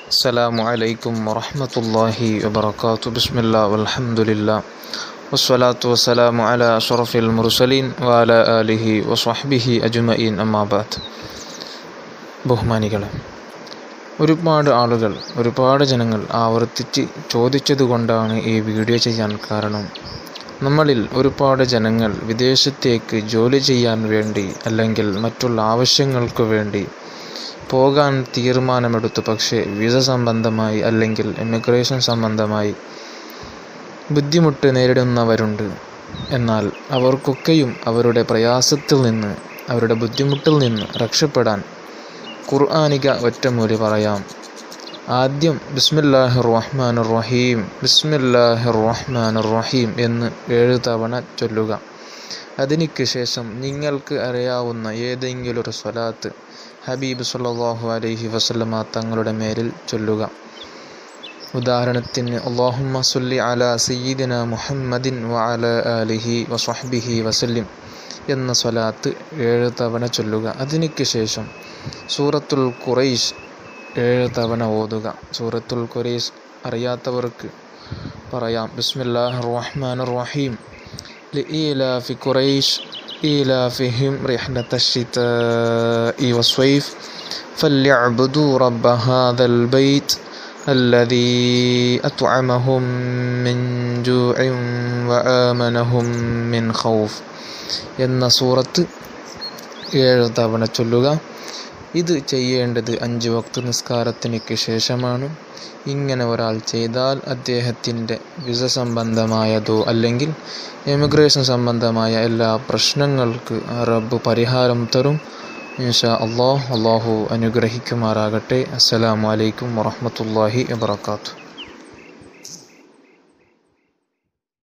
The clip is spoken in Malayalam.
السلام عليكم ورحمة الله وبركاته بسم الله والحمد لله والصلاة والسلام على أشرف المرسلين وعلى آله وصحبه أجمعين أما بعد ബഹുമാനികളെ ഒരുപാട് ആളുകൾ ഒരുപാട് ജനങ്ങൾ ആവർത്തിച്ച് ചോദിച്ചതുകൊണ്ടാണ് ഈ വീഡിയോ ചെയ്യാൻ കാരണം നമ്മളിൽ ഒരുപാട് ജനങ്ങൾ വിദേശത്തേക്ക് ജോലി ചെയ്യാൻ വേണ്ടി അല്ലെങ്കിൽ മറ്റുള്ള ആവശ്യങ്ങൾക്ക് വേണ്ടി പോകാൻ തീരുമാനമെടുത്തു പക്ഷേ വിസ സംബന്ധമായി അല്ലെങ്കിൽ ഇമിഗ്രേഷൻ സംബന്ധമായി ബുദ്ധിമുട്ട് നേരിടുന്നവരുണ്ട് എന്നാൽ അവർക്കൊക്കെയും അവരുടെ പ്രയാസത്തിൽ നിന്ന് അവരുടെ ബുദ്ധിമുട്ടിൽ നിന്ന് രക്ഷപ്പെടാൻ ഖുർആാനിക ഒറ്റമൂലി പറയാം ആദ്യം ബിസ്മില്ലാഹിർ റഹ്മാൻ റഹീം ബിസ്മില്ലാഹിർ റഹ്മാൻ റഹീം എന്ന് ഏഴ് തവണ ചൊല്ലുക അതിനു ശേഷം നിങ്ങൾക്ക് അറിയാവുന്ന ഏതെങ്കിലും ഒരു സ്വലാത്ത് ഹബീബ് സല്ലല്ലാഹു അലൈഹി വസല്ലമ തങ്ങളുടെ മേലിൽ ചൊല്ലുക ഉദാഹരണത്തിന് അള്ളാഹുമ്മ സല്ലി അല സയ്യിദിന മുഹമ്മദിൻ വഅല ആലിഹി വസ്വഹ്ബിഹി വസല്ലിം എന്ന സ്വലാത്ത് ഏഴ് തവണ ചൊല്ലുക അതിനു ശേഷം സൂറത്തുൽ ഖുറൈശ് ഏഴ് തവണ ഓതുക സൂറത്തുൽ ഖുറൈശ് അറിയാത്തവർക്ക് പറയാം ബിസ്മില്ലാഹിർ റഹ്മാനിർ റഹീം لإيلاف قريش إيلافهم رحلة الشتاء والصيف فليعبدوا رب هذا البيت الذي أطعمهم من جوع وآمنهم من خوف എന്ന സൂറത്ത് ഏഴ് തവണ ചൊല്ലുക ഇത് ചെയ്യേണ്ടത് അഞ്ച് വക്ത് നിസ്കാരത്തിനു ശേഷമാണ് ഇങ്ങനെ ഒരാൾ ചെയ്താൽ അദ്ദേഹത്തിൻ്റെ വിസ സംബന്ധമായതോ അല്ലെങ്കിൽ എമിഗ്രേഷൻ സംബന്ധമായ എല്ലാ പ്രശ്നങ്ങൾക്ക് റബ്ബ് പരിഹാരം തരും ഇൻഷാ അള്ളാഹ് അള്ളാഹു അനുഗ്രഹിക്കുമാറാകട്ടെ അസ്സലാമു അലൈക്കും വറഹമത്തല്ലാഹി വബർക്കാത്തു